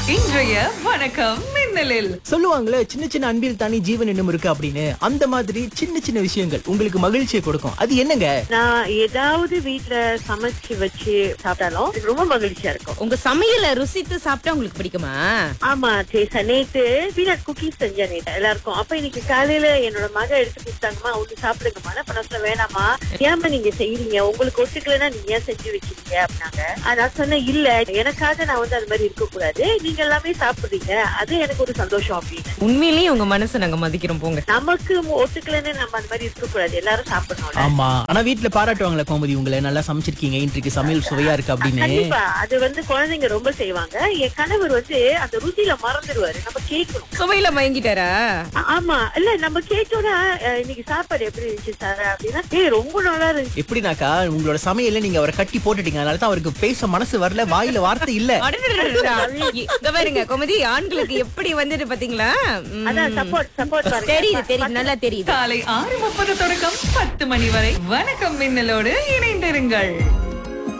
இன்றைய வணக்கம் மின்னலில் சொல்லுவாங்களே சின்ன சின்ன அன்பில் தானே ஜீவன் என்னும் இருக்கு அப்படின்னு அந்த மாதிரி சின்ன சின்ன விஷயங்கள் உங்களுக்கு மகிழ்ச்சியை கொடுக்கும் அது என்னங்க நான் ஏதாவது வீட்ல சமைச்சு வச்சு சாப்பிட்டாலும் எனக்கு ரொம்ப மகிழ்ச்சியா இருக்கும் உங்க சமையல ருசித்து சாப்பிட்டா உங்களுக்கு பிடிக்குமா ஆமா சேசா நேத்து பீனட் குக்கீஸ் செஞ்சேன் நேத்து எல்லாருக்கும் அப்ப இன்னைக்கு காலையில என்னோட மக எடுத்து கொடுத்தாங்கம்மா ஒண்ணு சாப்பிடுங்கம்மா நான் அப்ப நான் சொன்னேன் வேணாமா ஏமா நீங்க செய்யறீங்க உங்களுக்கு ஒத்துக்கலைன்னா நீங்க ஏன் செஞ்சு வச்சிருக்கீங்க அப்படின்னாங்க ஆ, நான் சொன்னேன் இல்ல எனக்காக நான் வந்து அது மாதிரி இருக்க கூடாது நீங்க எல்லாமே சாப்பிடுறீங்க அது எனக்கு ஒரு சந்தோஷம் அப்படின்னு உண்மையிலேயே உங்க மனசை நாங்க மதிக்கிறோம் போங்க நமக்கு ஒத்துக்கலைன்னு நம்ம அந்த மாதிரி இருக்க கூடாது எல்லாரும் சாப்பிடணும்ல ஆமா ஆனா வீட்ல பாராட்டுவாங்களே கோமதி உங்களை நல்லா சமைச்சிருக்கீங்க இன்றைக்கு சமையல் சுவையா இருக்கு அப்படின்னு கண்டிப்பா அது வந்து குழந்தைங்க ரொம்ப செய்வாங்க என் கணவர் வந்து அந்த ருசியில மறந்துடுவாரு நம்ம கேட்கணும் சுவையில மயங்கிட்டாரா ஆ- ஆமா இல்ல நம்ம கேட்டோட இன்னைக்கு சாப்பாடு எப்படி இருந்துச்சு சார் அப்படின்னா ஏய் ரொம்ப நல்லா இருந்துச்சு எப்படினாக்கா உங்களோட சமையல்ல நீங்க அவரை கட்டி போட்டுட்டீங்க அதனால தான் அவருக்கு பேச மனசு வரல வாயில வார்த்தை இல்ல அடடடடடா. இங்க பாருங்க கோமதி ஆண்களுக்கு எப்படி வந்துட்டு பாத்தீங்களா ம். அதான் சப்போர்ட் சப்போர்ட் பாருங்க தெரியுது தெரியுது நல்லா தெரியுது காலை ஆறு முப்பது தொடக்கம் பத்து மணி வரை வணக்கம் மின்னலோடு இணைந்திருங்கள்